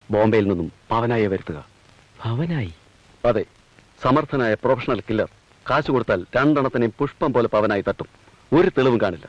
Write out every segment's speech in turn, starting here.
ബോംബെയിൽ നിന്നും പവനായെ വരുത്തുക അവനായി അതെ സമർത്ഥനായ പ്രൊഫഷണൽ കില്ലർ കാശ് കൊടുത്താൽ രണ്ടെണ്ണത്തിനെയും പുഷ്പം പോലെ പവനായി തട്ടും ഒരു തെളിവും കാണില്ല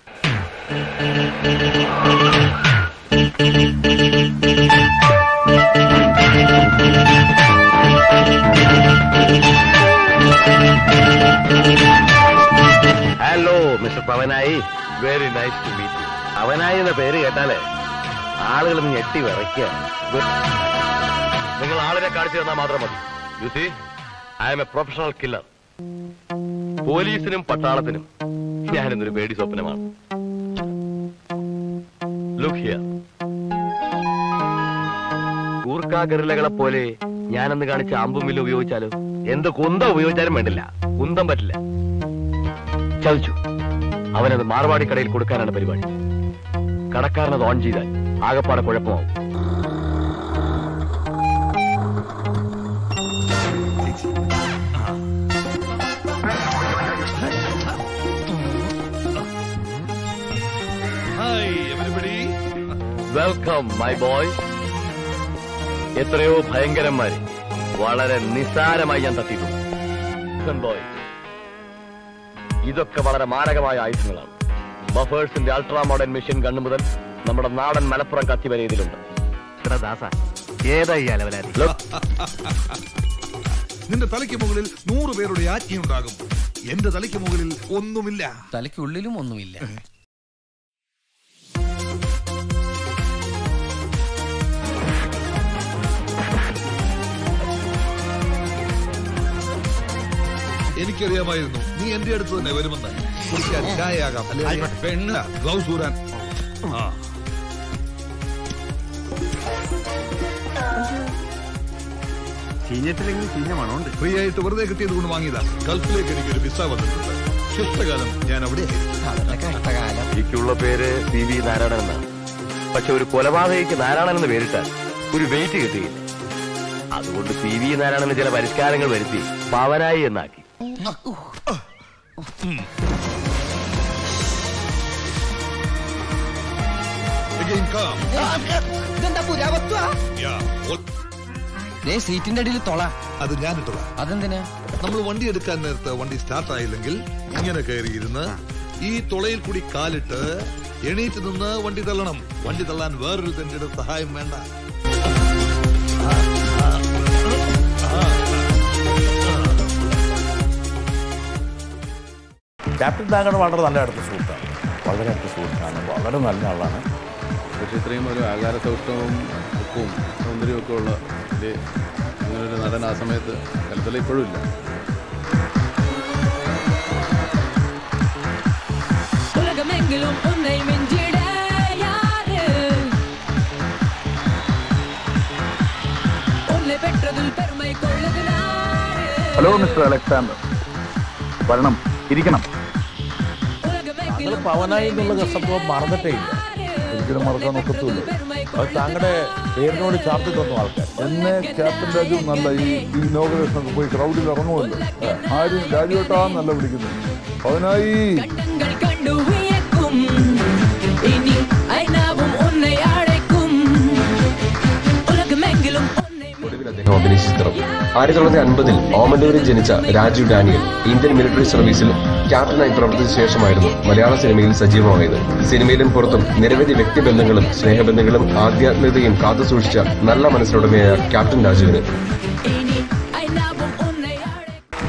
hello mister Pavanayi very nice to meet you Pavanayi എന്ന പേര് കേട്ടാലേ ആളുകൾ ഞെട്ടി വിറയ്ക്കുക നിങ്ങൾ ആളിനെ കാണിച്ചു തന്നാൽ മാത്രം മതി you see I'm a professional killer പോലീസിനും പട്ടാളത്തിനും ഞാനിന്നൊരു പേടി സ്വപ്നമാണ് ലുക്ക് ഹിയർ കൂർക്ക ഗറിലകളെ പോലെ ഞാനന്ന് കാണിച്ച അമ്പും വില്ലും ഉപയോഗിച്ചാലോ എന്ത് കുന്തം ഉപയോഗിച്ചാലും വേണ്ടില്ല കുന്തം പറ്റില്ല ചതിച്ചു അവനത് മാർവാടി കടയിൽ കൊടുക്കാനാണ് പരിപാടി കടക്കാരനത് ഓൺ ചെയ്താൽ ആകപ്പാടെ കുഴപ്പമാവും hi everybody welcome my boy എത്രയോ ഭയങ്കരന്മാര് വളരെ നിസ്സാരമായി ഞാൻ തട്ടിയിട്ടുണ്ട് ബോയ് ഇതൊക്കെ വളരെ മാരകമായ ആയുധങ്ങളാണ് ബഫേഴ്സിന്റെ അൾട്രാ മോഡേൺ മെഷീൻ ഗണ്ണ് മുതൽ നമ്മുടെ നാടൻ മലപ്പുറം കത്തി വരെ ഇതിലുണ്ട് ദാസ ഏതാ ഈ അലവലാതി Look, നിന്റെ തലയ്ക്ക് മുകളിൽ നൂറ് പേരുടെ ആജ്ഞയുണ്ടാകും എന്റെ തലയ്ക്ക് മുകളിൽ ഒന്നുമില്ല തലയ്ക്കുള്ളിലും ഒന്നുമില്ല എനിക്കറിയാമായിരുന്നു നീ എന്റെ അടുത്ത് തന്നെ വരുമെന്ന് കുടിക്കാൻ ചായയാകാം അല്ലെ പെണ്ണ് ഗ്ലൗസ് ഊരാൻ ആ ചീഞ്ഞിട്ടില്ലെങ്കിൽ ചീഞ്ഞ മണമുണ്ട് ഫ്രീ ആയിട്ട് വെറുതെ കിട്ടിയത് കൊണ്ട് വാങ്ങിയതാ ഗൾഫിലേക്ക് എനിക്കൊരു വിസ വന്നിട്ടുണ്ട് ശിഷ്ടകാലം ഞാൻ അവിടെ അവരുടെ കഷ്ടകാലം എനിക്കുള്ള പേര് പി വി നാരായണൻ എന്നാണ് പക്ഷെ ഒരു കൊലപാതകയ്ക്ക് നാരായണൻ എന്ന് പേരിട്ടാൽ ഒരു വെയിറ്റ് കിട്ടുകയില്ല അതുകൊണ്ട് പി വി നാരായണന് ചില പരിഷ്കാരങ്ങൾ വരുത്തി പവനായി എന്നാക്കി Again come. ഇതെന്താ പുരാവത്വ Yeah. ഓ- ദേ സീറ്റിന്റെ അടിയിൽ തൊള അത് ഞാനിട്ടതാ അതെന്തിനാ നമ്മൾ വണ്ടി എടുക്കാൻ നേരത്ത് വണ്ടി സ്റ്റാർട്ട് ആയില്ലെങ്കിൽ ഇങ്ങനെ കയറിയിരുന്ന് ഈ തുളയിൽ കൂടി കാലിട്ട് എണീറ്റ് നിന്ന് വണ്ടി തള്ളണം വണ്ടി തള്ളാൻ വേറൊരു തന്റെ സഹായം വേണ്ട ക്യാപ്റ്റൻ താങ്കൾ വളരെ നല്ല അടുത്ത സുഹൃത്താണ് വളരെ അടുത്ത സുഹൃത്താണ് വളരെ നല്ല ആളാണ് പക്ഷെ ഇത്രയും ഒരു ആകാര സൗഷ്ഠവും ഉപ്പും സൗന്ദര്യവും ഒക്കെ ഉള്ള ഒരു അങ്ങനൊരു നടൻ ആ സമയത്ത് കലത്തിൽ ഇപ്പോഴും ഇല്ല உலகமெங்கிலும் உன்னை மிஞ்சிட யாரு உன்னை பெற்றதில் பெருமை கொள்ளுது நாடு ഹലോ മിസ്റ്റർ അലക്സാണ്ടർ വരണം ഇരിക്കണം உலகமெங்கிலும் താങ്കൾ പവനായി എന്നുള്ള സംഭവം മറന്നിട്ടേ ഇല്ല ഒരിക്കലും മറക്കാൻ ഒക്കത്തുമില്ല അത് താങ്കളുടെ പേരിനോട് ചാർത്തി തന്നു ആൾക്കാർ എന്നെ ക്യാപ്റ്റൻ രാജു നല്ല ഈ ഈ ഇനോഗ്രേഷൻ ഒക്കെ പോയി ക്രൗഡിൽ ഇറങ്ങുമല്ലോ ആരും രാജുവേട്ടാന്നല്ല വിളിക്കുന്നത് അവനായി கண்டங்கள் கண்டு வியக்கும் இனி ஐநாவும் உன்னை அழைக்கும் உலகமெங்கிலும் உன்னை അദ്ദേഹം അഭിനയിച്ച ചിത്രം ആയിരത്തി തൊള്ളായിരത്തി അൻപതിൽ ഓമല്ലൂരിൽ ജനിച്ച രാജു ഡാനിയൽ ഇന്ത്യൻ മിലിറ്ററി സർവീസിൽ ക്യാപ്റ്റനായി പ്രവർത്തിച്ച ശേഷമായിരുന്നു മലയാള സിനിമയിൽ സജീവമായത് സിനിമയിലും പുറത്തും നിരവധി വ്യക്തിബന്ധങ്ങളും സ്നേഹബന്ധങ്ങളും ആധ്യാത്മികതയും കാത്തുസൂക്ഷിച്ച നല്ല മനസ്സിലുടമയായ ക്യാപ്റ്റൻ രാജുവിന് இனி ஐநாவும் உன்னை அழைக்கும்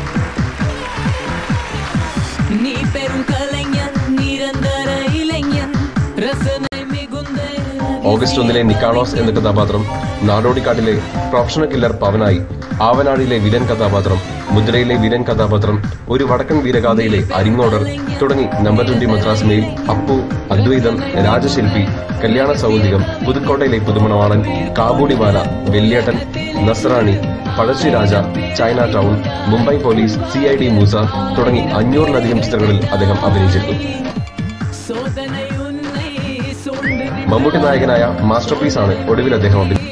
நீ பெரும் கலைஞன் நிரந்தர இளைஞன் ரசனை மிகுந்த ഓഗസ്റ്റ് ഒന്നിലെ നിക്കാളോസ് എന്ന കഥാപാത്രം നാടോടിക്കാട്ടിലെ പ്രൊഫഷണൽ കില്ലർ പവനായി ആവനാടിലെ വിലൻ കഥാപാത്രം മുദ്രയിലെ വിലൻ കഥാപാത്രം ഒരു വടക്കൻ വീരഗാഥയിലെ അരിങ്ങോടർ തുടങ്ങി number twenty Madras mail Appu Advaitham Rajashilpi Kalyana Soundaryam പുതുക്കോട്ടയിലെ Puthumanavalan Kabuliwala Valliettan Nasrani Pazhassiraja China town Mumbai police C I D Moosa തുടങ്ങി അഞ്ഞൂറിലധികം ചിത്രങ്ങളിൽ അദ്ദേഹം അഭിനയിച്ചിരുന്നു சோதனை உன்னை சூழ்ந்து മമ്മൂട്ടി നായകനായ മാസ്റ്റർ പീസാണ് ഒടുവിൽ അദ്ദേഹം അഭിനയിച്ചത്